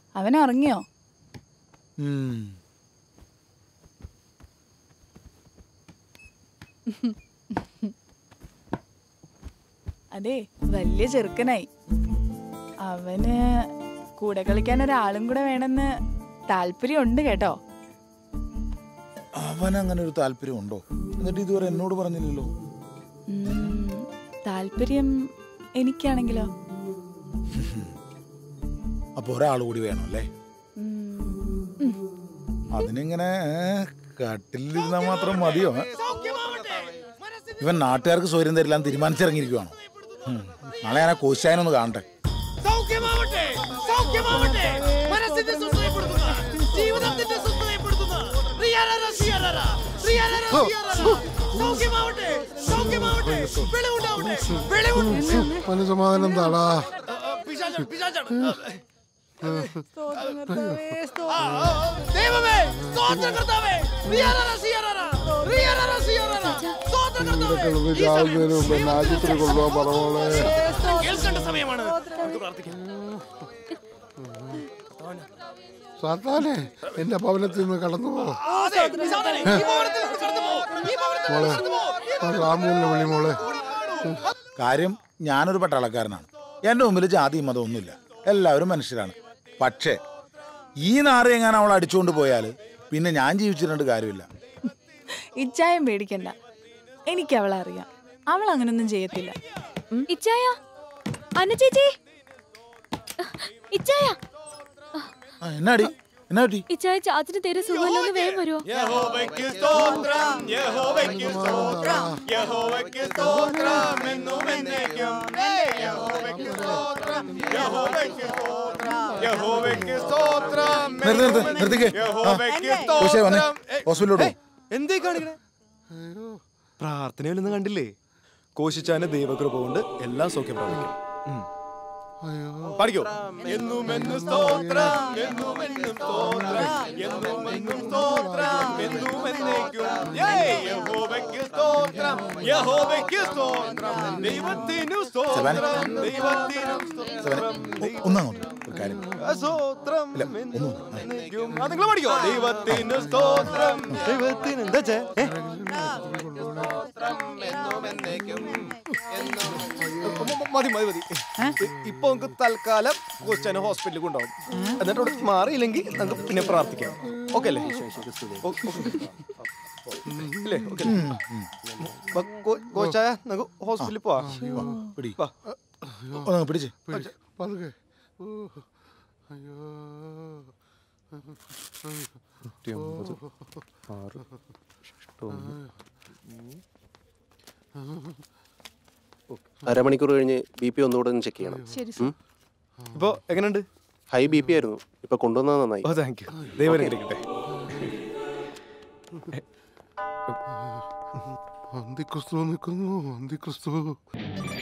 അവൻ ഉറങ്ങിയോ ഉം. അതെ വലിയ ചെറുക്കനായി അവന് കൂടെ കളിക്കാൻ ഒരാളും കൂടെ വേണമെന്ന് താല്പര്യമുണ്ട് കേട്ടോ അവൻ അങ്ങനെ ഒരു താല്പര്യം ഉണ്ടോ എന്നിട്ട് ഇതുവരെ എന്നോട് പറഞ്ഞില്ലല്ലോ ഉം, താല്പര്യം എനിക്കാണെങ്കിലോ അപ്പൊ ഒരാൾ കൂടി വേണം അല്ലേ ഉം, ഉം. അതിനിങ്ങനെ കട്ടിലിരുന്നാ മാത്രം മതിയോ ഏ? ഇവൻ നാട്ടുകാർക്ക് സ്വയം തരില്ലാന്ന് തീരുമാനിച്ചിറങ്ങിയിരിക്കുവാണോ ഉം. നാളെ ഞാൻ ആ കോശായനൊന്ന് കാണട്ടെ സൗഖ്യമാവട്ടെ സൗഖ്യമാവട്ടെ മനസ്സിന്റെ സ്വസ്ഥതപ്പെടുത്തുന്ന ജീവിതത്തിന്റെ സ്വസ്ഥതപ്പെടുത്തുന്ന റിയാലറ സിയററ റിയാലറ സിയററ സൗഖ്യമാവട്ടെ സൗഖ്യമാവട്ടെ വെളിവുണ്ടാവട്ടെ വെളിവുണ്ട് മനസ്സമാധാനം താടാ പിശാചാണ് പിശാചാണ് ദൈവമേ സ്തോത്രം കർത്താവേ റിയാലറ സിയററ റിയാലറ സിയററ സ്തോത്രം കർത്താവേ കിടന്ന് ചാവുന്നതിന് മുമ്പ് എന്നെ ആശുപത്രി കൊണ്ടുപോകാൻ പറവോളെ കേൾക്കേണ്ട സമയമാണ് നമുക്ക് പ്രാർത്ഥിക്കാം സാത്താനെ എന്റെ ഭവനത്തിൽ നിന്ന് കടന്നു പോ അതെ, പിശാചാനെ, ഈ ഭവനത്തിൽ നിന്ന് കടന്നു പോ. ഈ ഭവനത്തിൽ നിന്ന് മോളെ കടന്നു പോ. ഈ ആ സാമൂലിനെ വിളി മോളെ കാര്യം ഞാനൊരു പട്ടാളക്കാരനാണ് എൻ്റെ മുമ്പിൽ ജാതി മതം ഒന്നുമില്ല എല്ലാവരും മനുഷ്യരാണ് പക്ഷേ ഈ നാറ് എങ്ങനെ അവൾ അടിച്ചുകൊണ്ട് പോയാൽ പിന്നെ ഞാൻ ജീവിച്ചിട്ടുണ്ട് കാര്യമില്ല ഇച്ചായം പേടിക്കണ്ട എനിക്ക് അവളെ അറിയാം അവൾ അങ്ങനൊന്നും ചെയ്യത്തില്ല ഇച്ചായ അന്ന ചേച്ചി ഇച്ചായ ആ, എന്നാടി എന്നാ പറ്റി ഇച്ചായ ചാച്ചിന് തീരെ സുഖമല്ലോ ഒന്ന് വേഗം വരുമോ യഹോവയ്ക്ക് സ്തോത്രം യഹോവയ്ക്ക് സ്തോത്രം യഹോവയ്ക്ക് സ്തോത്രം എന്നും എന്നേക്കും യഹോവയ്ക്ക് സ്തോത്രം യഹോവയ്ക്ക് സ്തോത്രം യഹോവയ്ക്ക് സ്തോത്രം നിർത്ത് നിർത്ത് നിർത്തിക്കേ യഹോവയ്ക്ക് കോശേ വന്നേ സ്തോത്രം ഹോസ്പിറ്റലിലോട്ട് പോ. എന്തേ കാണിക്കണേ പ്രാർത്ഥനയിലൊന്നും കണ്ടില്ലേ കോശിച്ചാന്റെ ദൈവകൃപ കൊണ്ട് എല്ലാം സൗഖ്യം പ്രാപിക്കും ഉം. പാടിക്കോ എന്നും എന്നും സ്തോത്രം എന്നും എന്നും സ്തോത്രം എന്നും എന്നും സ്തോത്രം എന്നും എന്നേക്കും യേയ്! യഹോവയ്ക്ക് സ്തോത്രം യഹോവയ്ക്ക് സ്തോത്രം ദൈവത്തിനു സ്തോത്രം ദൈവത്തിനു സ്തോത്രം ഒ- ഒന്നങ്ങോട്ട് ഒരു കാര്യം സ്തോത്രം ഇല്ല, എന്നും ഒന്നും, ആ. എന്നേക്കും. ആ, നിങ്ങൾ പഠിക്കോ ദൈവത്തിന് സ്തോത്രം ദൈവത്തിന് എന്താ ചേ ഏ? മ- മതി മതി മതി ഇപ്പൊ നമുക്ക് തൽക്കാലം കൊച്ചനെ ഹോസ്പിറ്റലിൽ കൊണ്ടുപോകും എന്നിട്ട് അവിടെ മാറിയില്ലെങ്കിൽ നമുക്ക് പിന്നെ പ്രാർത്ഥിക്കാം ഓക്കെ അല്ലേ ഓ- ഓക്കേ. ഇല്ലേ ഓക്കെ കോച്ചായ നമുക്ക് ഹോസ്പിറ്റലിൽ പോവാം വാ, പിടി വാ. ഒന്ന് പിടിച്ച് പതുക്കെ ഓ, അയ്യോ അരമണിക്കൂർ കഴിഞ്ഞ് ബി പി ഒന്നുകൂടെ ഒന്ന് ചെക്ക് ചെയ്യണം ശരി ഉം. ഇപ്പൊ എങ്ങനെയുണ്ട് ഹൈ ബി പി ആയിരുന്നു ഇപ്പൊ കൊണ്ടുവന്നത് നന്നായി ഓ താങ്ക് യു ദൈവം അനുഗ്രഹിക്കട്ടെ അന്തിക്രിസ്തു നിൽക്കുന്നു അന്തിക്രിസ്തു